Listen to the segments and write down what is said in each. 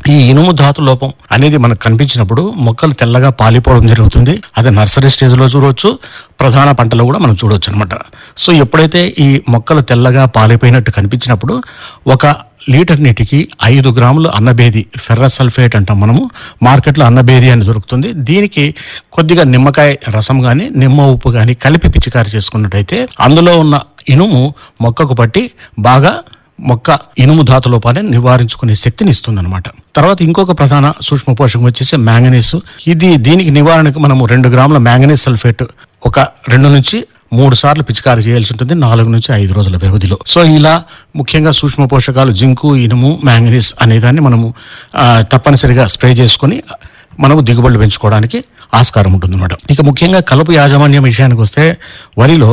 ఈ ఇనుము ధాతు లోపం అనేది మనకు కనిపించినప్పుడు మొక్కలు తెల్లగా పాలిపోవడం జరుగుతుంది అది నర్సరీ స్టేజ్ లో చూడవచ్చు ప్రధాన పంటలో కూడా మనం చూడవచ్చు అనమాట సో ఎప్పుడైతే ఈ మొక్కలు తెల్లగా పాలిపోయినట్టు కనిపించినప్పుడు ఒక లీటర్ నీటికి ఐదు గ్రాములు అన్నబేది ఫెర్రస్ సల్ఫేట్ అంటాం మనము మార్కెట్లో అన్నబేది అని దొరుకుతుంది దీనికి కొద్దిగా నిమ్మకాయ రసం కానీ నిమ్మ ఉప్పు కానీ కలిపి పిచికారి చేసుకున్నట్టయితే అందులో ఉన్న ఇనుము మొక్కకు పట్టి బాగా మొక్క ఇనుము ధాతు లోపాన్ని నివారించుకునే శక్తిని ఇస్తుంది అనమాట తర్వాత ఇంకొక ప్రధాన సూక్ష్మ పోషకం వచ్చేసి మ్యాంగనీస్ ఇది దీనికి నివారణకు మనము రెండు గ్రాముల మ్యాంగనీస్ సల్ఫేట్ ఒక రెండు నుంచి మూడు సార్లు పిచికారి చేయాల్సి ఉంటుంది నాలుగు నుంచి ఐదు రోజుల వ్యవధిలో సో ఇలా ముఖ్యంగా సూక్ష్మ పోషకాలు జింకు ఇనుము మ్యాంగనీస్ అనేదాన్ని మనము ఆ, తప్పనిసరిగా స్ప్రే చేసుకొని మనము దిగుబడులు పెంచుకోవడానికి ఆస్కారం ఉంటుందన్నమాట ఇక ముఖ్యంగా కలుపు యాజమాన్యం విషయానికి వస్తే వరిలో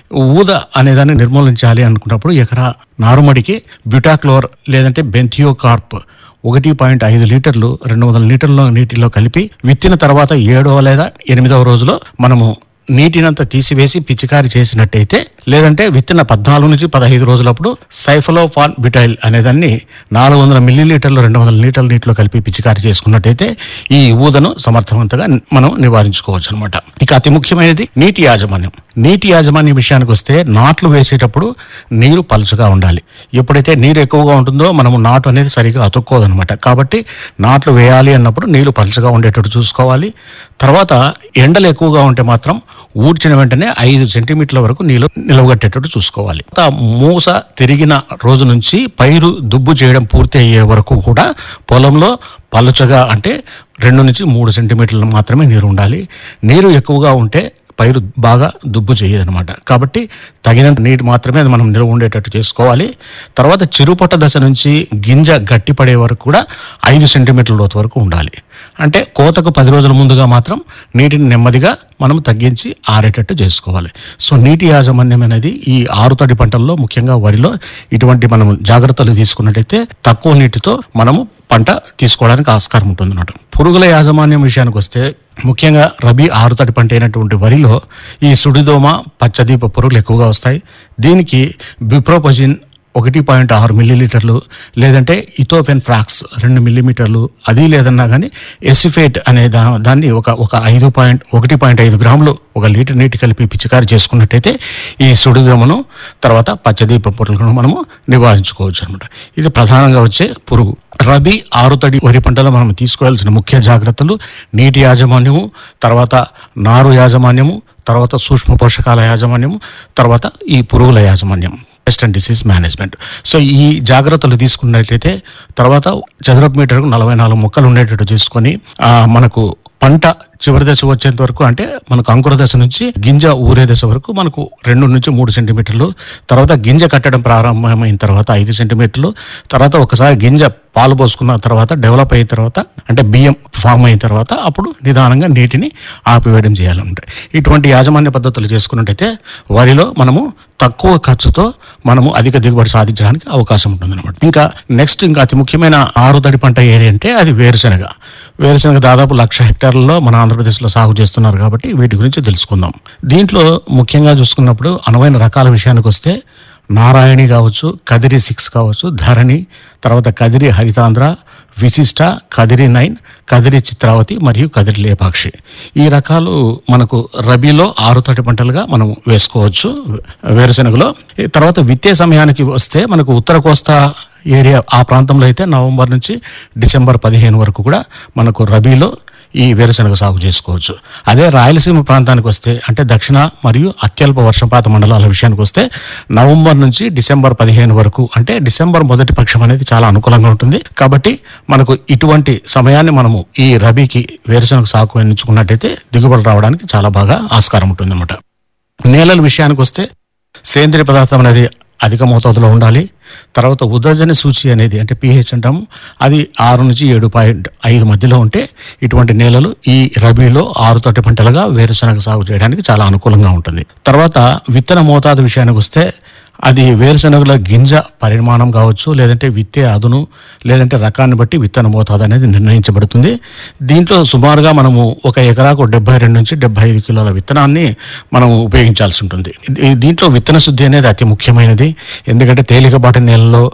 ఊద అనేదాన్ని నిర్మూలించాలి అనుకున్నప్పుడు ఎకరా నారుమడికి బ్యూటాక్లోర్ లేదంటే బెంథియోకార్ప్ ఒకటి పాయింట్ ఐదు లీటర్లు రెండు వందల లీటర్ల నీటిలో కలిపి విత్తిన తర్వాత ఏడవ లేదా ఎనిమిదవ రోజులో మనము నీటినంతా తీసివేసి పిచికారి చేసినట్టయితే లేదంటే విత్తిన పద్నాలుగు నుంచి పదహైదు రోజులప్పుడు సైఫలోఫాన్ బిటైల్ అనేదాన్ని నాలుగు వందల మిల్లీలీటర్లు రెండు వందల లీటర్ల నీటిలో కలిపి పిచికారి చేసుకున్నట్టయితే ఈ ఊదను సమర్థవంతంగా మనం నివారించుకోవచ్చు అనమాట ఇక అతి ముఖ్యమైనది నీటి యాజమాన్యం నీటి యాజమాన్యం విషయానికి వస్తే నాట్లు వేసేటప్పుడు నీరు పలుచగా ఉండాలి ఎప్పుడైతే నీరు ఎక్కువగా ఉంటుందో మనము నాటు అనేది సరిగా అతుక్కోదనమాట కాబట్టి నాట్లు వేయాలి అన్నప్పుడు నీళ్లు పలుచగా ఉండేటట్టు చూసుకోవాలి తర్వాత ఎండలు ఎక్కువగా ఉంటే మాత్రం ఊడ్చిన వెంటనే ఐదు సెంటీమీటర్ల వరకు నీళ్లు నిలవగట్టేటట్టు చూసుకోవాలి తర్వాత మూస తిరిగిన రోజు నుంచి పైరు దుబ్బు చేయడం పూర్తి అయ్యే వరకు కూడా పొలంలో పలుచగా అంటే రెండు నుంచి మూడు సెంటీమీటర్లు మాత్రమే నీరు ఉండాలి నీరు ఎక్కువగా ఉంటే పైరు బాగా దుబ్బు చేయదనమాట కాబట్టి తగినంత నీటి మాత్రమే అది మనం నిల్వ ఉండేటట్టు చేసుకోవాలి తర్వాత చిరుపట్ట దశ నుంచి గింజ గట్టిపడే వరకు కూడా ఐదు సెంటీమీటర్ల లోతు వరకు ఉండాలి అంటే కోతకు పది రోజుల ముందుగా మాత్రం నీటిని నెమ్మదిగా మనం తగ్గించి ఆరేటట్టు చేసుకోవాలి సో నీటి యాజమాన్యం అనేది ఈ ఆరుతడి పంటల్లో ముఖ్యంగా వరిలో ఇటువంటి మనం జాగ్రత్తలు తీసుకున్నట్టయితే తక్కువ నీటితో మనము పంట తీసుకోవడానికి ఆస్కారం ఉంటుంది అన్నమాట పురుగుల యాజమాన్యం విషయానికి వస్తే ముఖ్యంగా రబీ ఆరుతడి పంట అయినటువంటి వరిలో ఈ సుడిదోమ పచ్చదీప పురుగులు ఎక్కువగా వస్తాయి దీనికి బిప్రోపజిన్ ఒకటి పాయింట్ ఆరు మిల్లీలీటర్లు లేదంటే ఇథోఫెన్ ఫ్రాక్స్ రెండు మిల్లీమీటర్లు అది లేదన్నా కానీ ఎసిఫేట్ అనే దా దాన్ని ఒక ఒక ఐదు పాయింట్ ఒకటి పాయింట్ ఐదు గ్రాములు ఒక లీటర్ నీటి కలిపి పిచికారి చేసుకున్నట్టయితే ఈ సుడిదోమను తర్వాత పచ్చదీప పురుగులను మనము నివారించుకోవచ్చు అనమాట ఇది ప్రధానంగా వచ్చే పురుగు రబీ ఆరుతడి వరి పంటలో మనం తీసుకోవాల్సిన ముఖ్య జాగ్రత్తలు నీటి యాజమాన్యము తర్వాత నారు యాజమాన్యము తర్వాత సూక్ష్మ పోషకాల యాజమాన్యము తర్వాత ఈ పురుగుల యాజమాన్యం pest and disease management so ఈ జాగ్రత్తలు తీసుకున్నట్లయితే తర్వాత చదరపు మీటర్కు నలభై నాలుగు మొక్కలు ఉండేటట్టు చూసుకొని ఆ, మనకు పంట చివరి దశ వచ్చేంత వరకు అంటే మనకు అంకుర దశ నుంచి గింజ ఊరే దశ వరకు మనకు రెండు నుంచి మూడు సెంటీమీటర్లు తర్వాత గింజ కట్టడం ప్రారంభమైన తర్వాత ఐదు సెంటీమీటర్లు తర్వాత ఒకసారి గింజ పాలు పోసుకున్న తర్వాత డెవలప్ అయిన తర్వాత అంటే బియ్యం ఫామ్ అయిన తర్వాత అప్పుడు నిదానంగా నీటిని ఆపివేయడం చేయాలంటే ఇటువంటి యాజమాన్య పద్ధతులు చేసుకున్నట్టయితే వరిలో మనము తక్కువ ఖర్చుతో మనము అధిక దిగుబడి సాధించడానికి అవకాశం ఉంటుంది అనమాట ఇంకా నెక్స్ట్ ఇంకా అతి ముఖ్యమైన ఆరుతడి పంట ఏది అంటే అది వేరుశెనగ వేరుశెనగ దాదాపు లక్ష హెక్టార్లలో మన ఆంధ్రప్రదేశ్లో సాగు చేస్తున్నారు కాబట్టి వీటి గురించి తెలుసుకుందాం దీంట్లో ముఖ్యంగా చూసుకున్నప్పుడు అనువైన రకాల విషయానికి వస్తే నారాయణి కావచ్చు కదిరి సిక్స్ కావచ్చు ధరణి తర్వాత కదిరి హరితాంధ్ర విశిష్ట కదిరి నైన్ కదిరి చిత్రావతి మరియు కదిరి లేపాక్షి ఈ రకాలు మనకు రబీలో ఆరు తటి పంటలుగా మనం వేసుకోవచ్చు వేరుశెనగలో ఈ తర్వాత విత్తే సమయానికి వస్తే మనకు ఉత్తర కోస్తా ఏరియా ఆ ప్రాంతంలో అయితే నవంబర్ నుంచి డిసెంబర్ పదిహేను వరకు కూడా మనకు రబీలో ఈ వేరుశనగ సాగు చేసుకోవచ్చు అదే రాయలసీమ ప్రాంతానికి వస్తే అంటే దక్షిణ మరియు అత్యల్ప వర్షపాత మండలాల విషయానికి వస్తే నవంబర్ నుంచి డిసెంబర్ పదిహేను వరకు అంటే డిసెంబర్ మొదటి పక్షం అనేది చాలా అనుకూలంగా ఉంటుంది కాబట్టి మనకు ఇటువంటి సమయాన్ని మనము ఈ రబీకి వేరుశనగ సాగు ఎంచుకున్నట్టయితే దిగుబడి రావడానికి చాలా బాగా ఆస్కారం ఉంటుంది అనమాట నేలల విషయానికి వస్తే సేంద్రియ పదార్థం అనేది అధిక మోతాదులో ఉండాలి తర్వాత ఉదజన సూచి అనేది అంటే పిహెచ్ అంటాము అది ఆరు నుంచి ఏడు పాయింట్ ఐదు మధ్యలో ఉంటే ఇటువంటి నేలలు ఈ రబీలో ఆరు తొట్టి పంటలుగా వేరుశనగ సాగు చేయడానికి చాలా అనుకూలంగా ఉంటుంది తర్వాత విత్తన మోతాదు విషయానికి వస్తే అది వేరుశనగల గింజ పరిమాణం కావచ్చు లేదంటే విత్తే అదును లేదంటే రకాన్ని బట్టి విత్తన మోతాదు అనేది నిర్ణయించబడుతుంది దీంట్లో సుమారుగా మనము ఒక ఎకరాకు డెబ్బై రెండు నుంచి డెబ్బై ఐదు కిలోల విత్తనాన్ని మనం ఉపయోగించాల్సి ఉంటుంది ఇది- దీంట్లో విత్తన శుద్ధి అనేది అతి ముఖ్యమైనది ఎందుకంటే తేలికపాటి నేలలో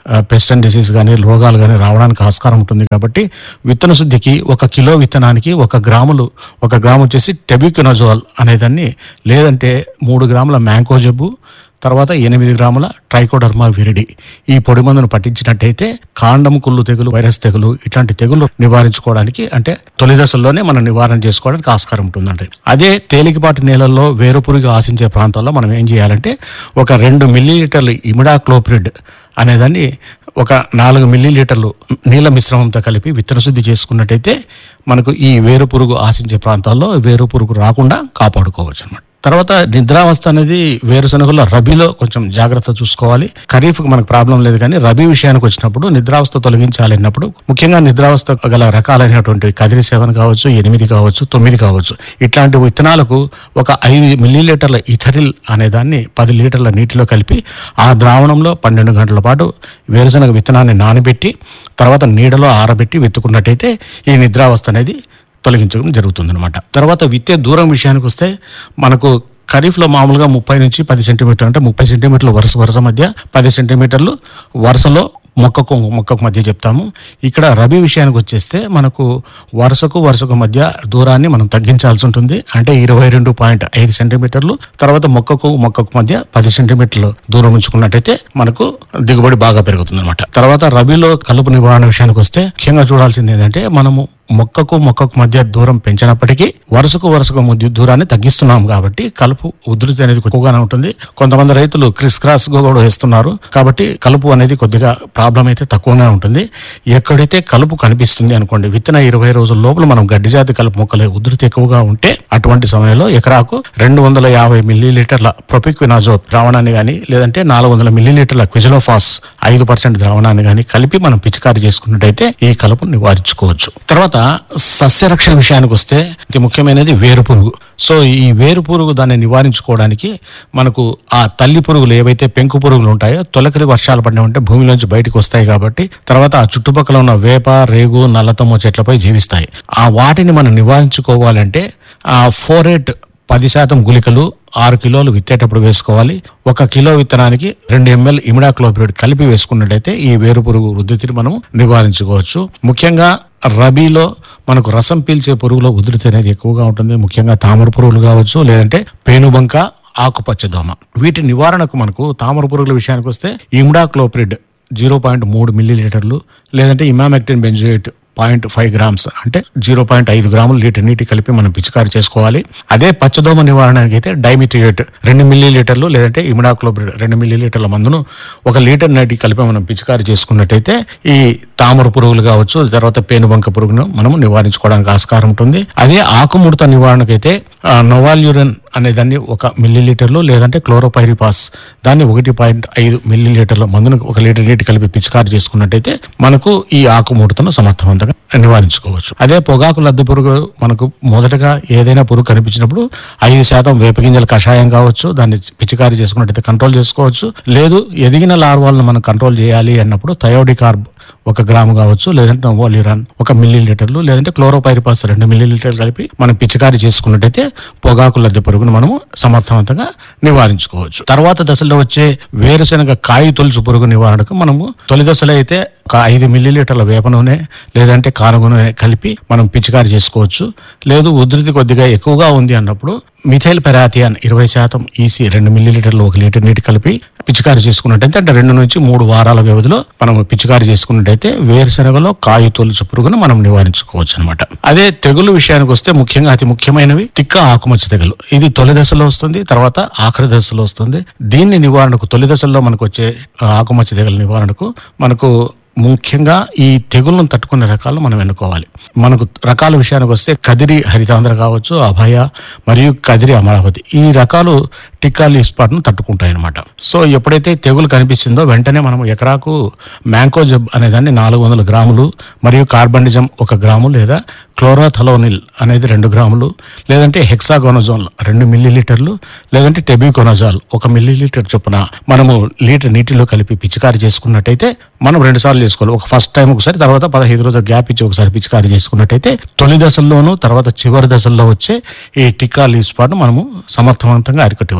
పెస్ట్ అండ్ డిసీజ్ కానీ రోగాలు కానీ రావడానికి ఆస్కారం ఉంటుంది కాబట్టి విత్తన శుద్ధికి ఒక కిలో విత్తనానికి ఒక గ్రాములు ఒక గ్రాము వచ్చేసి టెబిక్యునజోల్ అనేదాన్ని లేదంటే మూడు గ్రాముల మ్యాంకో జబ్బు తర్వాత ఎనిమిది గ్రాముల ట్రైకోడర్మా విరిడి ఈ పొడి మందును పట్టించినట్టయితే కాండం కుళ్ళు తెగులు వైరస్ తెగులు ఇట్లాంటి తెగులు నివారించుకోవడానికి అంటే తొలి దశల్లోనే మనం నివారణ చేసుకోవడానికి ఆస్కారం ఉంటుందండి అదే తేలికపాటి నేలల్లో వేరుపురుగు ఆశించే ప్రాంతాల్లో మనం ఏం చేయాలంటే ఒక రెండు మిల్లీలీటర్లు ఇమిడాక్లోప్రిడ్ అనేదాన్ని ఒక నాలుగు మిల్లీ లీటర్లు నీళ్ళ మిశ్రమంతో కలిపి విత్తన శుద్ధి చేసుకున్నట్టయితే మనకు ఈ వేరు పురుగు ఆశించే ప్రాంతాల్లో వేరు పురుగు రాకుండా కాపాడుకోవచ్చు అనమాట తర్వాత నిద్రావస్థ అనేది వేరుశనగలో రబీలో కొంచెం జాగ్రత్త చూసుకోవాలి ఖరీఫ్ మనకు ప్రాబ్లం లేదు కానీ రబీ విషయానికి వచ్చినప్పుడు నిద్రావస్థ తొలగించాలి అన్నప్పుడు ముఖ్యంగా నిద్రావస్థ గల రకాలైనటువంటి కదిరి సెవెన్ కావచ్చు ఎనిమిది కావచ్చు తొమ్మిది కావచ్చు ఇట్లాంటి విత్తనాలకు ఒక ఐదు మిల్లీ లీటర్ల ఇథరిల్ అనే దాన్ని పది లీటర్ల నీటిలో కలిపి ఆ ద్రావణంలో పన్నెండు గంటల పాటు వేరుశనగ విత్తనాన్ని నానబెట్టి తర్వాత నీడలో ఆరబెట్టి విత్తుకున్నట్టయితే ఈ నిద్రావస్థ అనేది తొలగించడం జరుగుతుంది అనమాట తర్వాత విత్తే దూరం విషయానికి వస్తే మనకు ఖరీఫ్లో మామూలుగా ముప్పై నుంచి పది సెంటీమీటర్లు అంటే ముప్పై సెంటీమీటర్లు వరుస వరుస మధ్య పది సెంటీమీటర్లు వరుసలో మొక్కకు మొక్కకు మధ్య చెప్తాము ఇక్కడ రబీ విషయానికి వచ్చేస్తే మనకు వరుసకు వరుసకు మధ్య దూరాన్ని మనం తగ్గించాల్సి ఉంటుంది అంటే ఇరవై రెండు పాయింట్ ఐదు సెంటీమీటర్లు తర్వాత మొక్కకు మొక్కకు మధ్య పది సెంటీమీటర్లు దూరం ఉంచుకున్నట్టయితే మనకు దిగుబడి బాగా పెరుగుతుంది అనమాట తర్వాత రబీలో కలుపు నివారణ విషయానికి వస్తే ముఖ్యంగా చూడాల్సింది ఏంటంటే మనము మొక్కకు మొక్కకు మధ్య దూరం పెంచినప్పటికీ వరుసకు వరుసకు మధ్య దూరాన్ని తగ్గిస్తున్నాం కాబట్టి కలుపు ఉధృతి అనేది ఎక్కువగానే ఉంటుంది కొంతమంది రైతులు క్రిస్ క్రాస్ గా కూడా వేస్తున్నారు కాబట్టి కలుపు అనేది కొద్దిగా ప్రాబ్లం అయితే తక్కువగా ఉంటుంది ఎక్కడైతే కలుపు కనిపిస్తుంది అనుకోండి విత్తన ఇరవై రోజుల లోపల మనం గడ్డి జాతి కలుపు మొక్కల ఉధృతి ఎక్కువగా ఉంటే అటువంటి సమయంలో ఎకరాకు రెండు వందల యాభై మిల్లీ లీటర్ల ప్రొపిక్వినాజోట్ ద్రావణాన్ని గాని లేదంటే నాలుగు వందల మిల్లీ లీటర్ల క్విజలోఫాస్ ఐదు పర్సెంట్ ద్రావణాన్ని గాని కలిపి మనం పిచికారి చేసుకున్నట్టయితే ఈ కలుపును నివారించుకోవచ్చు తర్వాత సస్యరక్షణ విషయానికి వస్తే ఇది ముఖ్యమైనది వేరు పురుగు సో ఈ వేరు పురుగు దాన్ని నివారించుకోవడానికి మనకు ఆ తల్లి పురుగులు ఏవైతే పెంకు పురుగులు ఉంటాయో తొలకరి వర్షాలు పడిన ఉంటే భూమిలోంచి బయటకు వస్తాయి కాబట్టి తర్వాత ఆ చుట్టుపక్కల ఉన్న వేప రేగు నల్లతమ్మ చెట్లపై జీవిస్తాయి ఆ వాటిని మనం నివారించుకోవాలంటే ఆ ఫోరేట్ పది శాతం గుళికలు ఆరు కిలోలు విత్తేటప్పుడు వేసుకోవాలి ఒక కిలో విత్తనానికి రెండు ఎంఎల్ ఇమిడాక్లోపిడ్ కలిపి వేసుకున్నట్టయితే ఈ వేరు పురుగు వృద్ధిని మనం నివారించుకోవచ్చు ముఖ్యంగా రబీలో మనకు రసం పీల్చే పురుగుల ఉధృతి అనేది ఎక్కువగా ఉంటుంది ముఖ్యంగా తామర పురుగులు కావచ్చు లేదంటే పేనుబంక ఆకుపచ్చ దోమ వీటి నివారణకు మనకు తామర పురుగుల విషయానికి వస్తే ఇమిడాక్లోప్రిడ్ జీరో పాయింట్ మూడు మిల్లీ లీటర్లు లేదంటే emamectin benzoate point five grams అంటే జీరో పాయింట్ ఐదు గ్రాములు లీటర్ నీటి కలిపి మనం పిచికారి చేసుకోవాలి అదే పచ్చదోమ నివారణకి అయితే డైమిథియేట్ రెండు మిల్లీ లీటర్లు లేదంటే ఇమిడాక్లోబ్రిడ్ రెండు మిల్లీ లీటర్ల మందును ఒక లీటర్ నీటి కలిపి మనం పిచికారి చేసుకున్నట్టయితే ఈ తామర పురుగులు కావచ్చు తర్వాత పేనుబంక పురుగును మనం నివారించుకోవడానికి ఆస్కారం ఉంటుంది అదే ఆకుముడత నివారణకైతే ఆ, నొవాల్యూరన్ అనే దాన్ని ఒక మిల్లీ లీటర్లు లేదంటే క్లోరోపైరిపాస్ దాన్ని ఒకటి పాయింట్ ఐదు మిల్లీ లీటర్ల మందును ఒక లీటర్ నీటి కలిపి పిచికారి చేసుకున్నట్టయితే మనకు ఈ ఆకుముడతను సమర్థవంతంగా నివారించుకోవచ్చు అదే పొగాకు లద్దె పురుగు మనకు మొదటగా ఏదైనా పురుగు కనిపించినప్పుడు ఐదు శాతం వేపగింజల కషాయం కావచ్చు దాన్ని పిచికారి చేసుకున్నట్టయితే కంట్రోల్ చేసుకోవచ్చు లేదు ఎదిగిన లార్వాలను మనం కంట్రోల్ చేయాలి అన్నప్పుడు థయోడికార్బ్ ఒక గ్రాము కావచ్చు లేదంటే నోవోలిరాన్ ఒక మిల్లీ లీటర్లు లేదంటే క్లోరోపైరిపాస్ రెండు మిల్లీ లీటర్లు కలిపి మనం పిచికారి చేసుకున్నట్టయితే పొగాకు లద్దె పురుగును మనము సమర్థవంతంగా నివారించుకోవచ్చు తర్వాత దశలో వచ్చే వేరుశనగ కాయ తొలుచు పురుగు నివారణకు మనము తొలి దశలో అయితే ఒక ఐదు మిల్లీ లీటర్ల వేప నూనె లేదంటే కానుగ నూనె కలిపి మనం పిచికారి చేసుకోవచ్చు లేదు ఉధృతి కొద్దిగా ఎక్కువగా ఉంది అన్నప్పుడు మిథైల్ పెరాథియాన్ ఇరవై శాతం ఈసీ రెండు మిల్లీ లీటర్లు ఒక లీటర్ నీటి కలిపి పిచికారి చేసుకున్నట్టయితే అంటే రెండు నుంచి మూడు వారాల వ్యవధిలో మనం పిచికారి చేసుకున్నట్టయితే వేరుశనగలో కాయ తొలుచు పురుగును మనం నివారించుకోవచ్చు అనమాట అదే తెగులు విషయానికి వస్తే ముఖ్యంగా అతి ముఖ్యమైనవి తిక్క ఆకుమచ్చ తెగులు ఇది తొలి దశలో వస్తుంది తర్వాత ఆఖరి దశలో వస్తుంది దీన్ని నివారణకు తొలి దశలో మనకు వచ్చే ఆ, ఆకుమచ్చ తెగుల నివారణకు మనకు ముఖ్యంగా ఈ తెగుళ్ళను తట్టుకునే రకాలు మనం ఎన్నుకోవాలి మనకు రకాల విషయానికి వస్తే కదిరి హరితాంధ్ర కావచ్చు అభయ మరియు కదిరి అమరావతి ఈ రకాలు టిక్కా లీస్పాట్ను తట్టుకుంటాయి అనమాట సో ఎప్పుడైతే తెగులు కనిపిస్తుందో వెంటనే మనం ఎకరాకు మ్యాంకోజబ్ అనేదాన్ని నాలుగు వందల గ్రాములు మరియు కార్బండిజం ఒక గ్రాము లేదా క్లోరోథలోనిల్ అనేది రెండు గ్రాములు లేదంటే హెక్సాగోనజోల్ రెండు మిల్లీ లీటర్లు లేదంటే టెబికోనజాల్ ఒక మిల్లీ లీటర్ చొప్పున మనము లీటర్ నీటిలో కలిపి పిచికారి చేసుకున్నట్టయితే మనం రెండు సార్లు చేసుకోవాలి ఒక ఫస్ట్ టైం ఒకసారి తర్వాత పదహైదు రోజులు గ్యాప్ ఇచ్చి ఒకసారి పిచికారి చేసుకున్నట్టయితే తొలి దశల్లోనూ తర్వాత చివరి దశల్లో వచ్చే ఈ టిక్కా లీవ్ స్పాట్ మనము సమర్థవంతంగా అరికట్టవచ్చు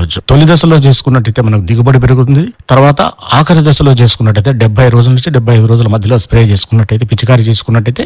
చేసుకోవచ్చు తొలి దశలో చేసుకున్నట్టయితే మనకు దిగుబడి పెరుగుతుంది తర్వాత ఆఖరి దశలో చేసుకున్నట్టయితే డెబ్బై రోజుల నుంచి డెబ్బై ఐదు రోజుల మధ్యలో స్ప్రే చేసుకున్నట్టయితే పిచికారీ చేసుకున్నట్టయితే